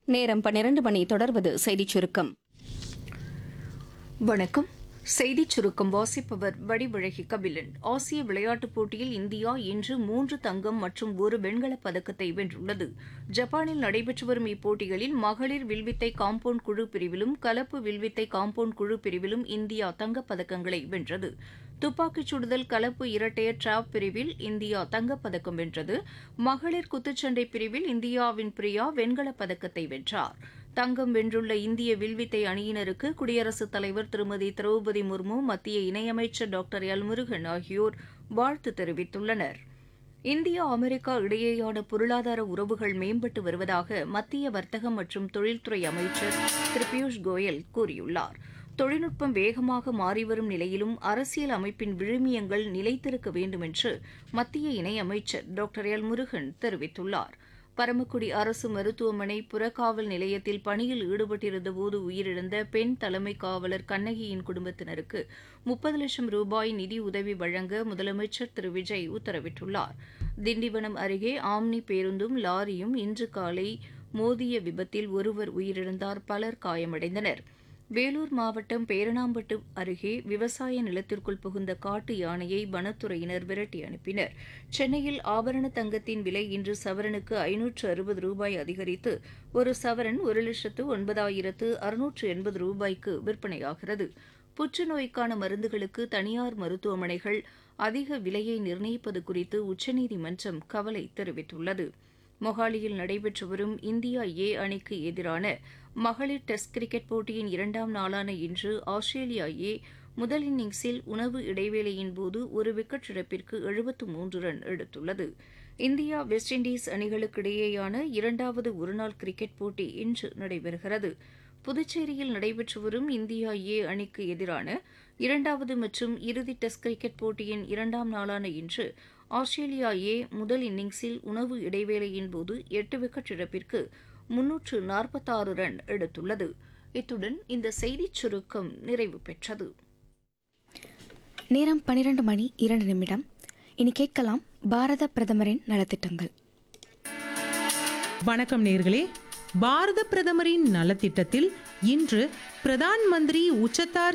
நேரம் பன்னிரண்டு மணி தொடர்வது செய்திச் சுருக்கம் வணக்கம் செய்திச் சுருக்கம் வாசிப்பவர் வடிவழகி கபிலன் ஆசிய விளையாட்டுப் போட்டியில் இந்தியா இன்று மூன்று தங்கம் மற்றும் ஒரு வெண்கலப் பதக்கத்தை வென்றுள்ளது ஜப்பானில் நடைபெற்று வரும் இப்போட்டிகளில் மகளிர் வில்வித்தை காம்பவுண்ட் குழு பிரிவிலும் கலப்பு வில்வித்தை காம்பவுண்ட் குழு பிரிவிலும் இந்தியா தங்கப் பதக்கங்களை வென்றது துப்பாக்கிச் சுடுதல் கலப்பு இரட்டையர் டிராப் பிரிவில் இந்தியா தங்கப்பதக்கம் வென்றது மகளிர் குத்துச்சண்டை பிரிவில் இந்தியாவின் பிரியா வெண்கலப் பதக்கத்தை வென்றார் தங்கம் வென்றுள்ள இந்திய வில்வித்தை அணியினருக்கு குடியரசுத் தலைவர் திருமதி திரௌபதி முர்மு மத்திய இணையமைச்சர் டாக்டர் எல் முருகன் ஆகியோர் வாழ்த்து தெரிவித்துள்ளனர் இந்தியா அமெரிக்கா இடையேயான பொருளாதார உறவுகள் மேம்பட்டு வருவதாக மத்திய வர்த்தகம் மற்றும் தொழில்துறை அமைச்சர் திரு பியூஷ் கோயல் கூறியுள்ளார் தொழில்நுட்பம் வேகமாக மாறிவரும் நிலையிலும் அரசியல் அமைப்பின் விழுமியங்கள் நிலைத்திருக்க வேண்டும் என்று மத்திய இணையமைச்சர் டாக்டர் எல் முருகன் தெரிவித்துள்ளார் பரமக்குடி அரசு மருத்துவமனை புறக்காவல் நிலையத்தில் பணியில் ஈடுபட்டிருந்தபோது உயிரிழந்த பெண் தலைமை காவலர் கண்ணகியின் குடும்பத்தினருக்கு முப்பது லட்சம் ரூபாய் நிதி உதவி வழங்க முதலமைச்சர் திரு விஜய் உத்தரவிட்டுள்ளார் திண்டிவனம் அருகே ஆம்னி பேருந்தும் லாரியும் இன்று காலை மோதிய விபத்தில் ஒருவர் உயிரிழந்தார் பலர் காயமடைந்தனர் வேலூர் மாவட்டம் பேரணாம்பட்டு அருகே விவசாய நிலத்திற்குள் புகுந்த காட்டு யானையை வனத்துறையினர் விரட்டி அனுப்பினர் சென்னையில் ஆபரண தங்கத்தின் விலை இன்று சவரனுக்கு ஐநூற்று அறுபது ரூபாய் அதிகரித்து ஒரு சவரன் ஒரு லட்சத்து ஒன்பதாயிரத்து அறுநூற்று எண்பது ரூபாய்க்கு விற்பனையாகிறது புற்றுநோய்க்கான மருந்துகளுக்கு தனியார் மருத்துவமனைகள் அதிக விலையை நிர்ணயிப்பது குறித்து உச்சநீதிமன்றம் கவலை தெரிவித்துள்ளது மொஹாலியில் நடைபெற்று வரும் இந்தியா ஏ அணிக்கு எதிரான மகளிர் டெஸ்ட் கிரிக்கெட் போட்டியின் இரண்டாம் நாளான இன்று ஆஸ்திரேலியா ஏ முதல் இன்னிங்ஸில் உணவு இடைவேளையின் போது ஒரு விக்கெட் இழப்பிற்கு எழுபத்து மூன்று ரன் எடுத்துள்ளது இந்தியா வெஸ்ட் இண்டீஸ் அணிகளுக்கிடையேயான இரண்டாவது ஒருநாள் கிரிக்கெட் போட்டி இன்று நடைபெறுகிறது புதுச்சேரியில் நடைபெற்று வரும் இந்தியா ஏ அணிக்கு எதிரான இரண்டாவது மற்றும் இறுதி டெஸ்ட் கிரிக்கெட் போட்டியின் இரண்டாம் நாளான இன்று ஆஸ்திரேலியா ஏ முதல் இன்னிங்ஸில் உணவு இடைவேளையின் போது எட்டு விக்கெட் இழப்பிற்கு முன்னூற்று நாற்பத்தாறு ரன் எடுத்துள்ளது இத்துடன் இந்த செய்திச் சுருக்கம் நிறைவு பெற்றது நேரம் பன்னிரண்டு மணி இரண்டு நிமிடம் இனி கேட்கலாம் பாரத பிரதமரின் நலத்திட்டங்கள் வணக்கம் நேர்களே பாரத பிரதமரின் நலத்திட்டத்தில் இன்று பிரதான் மந்திரி உச்சத்தார்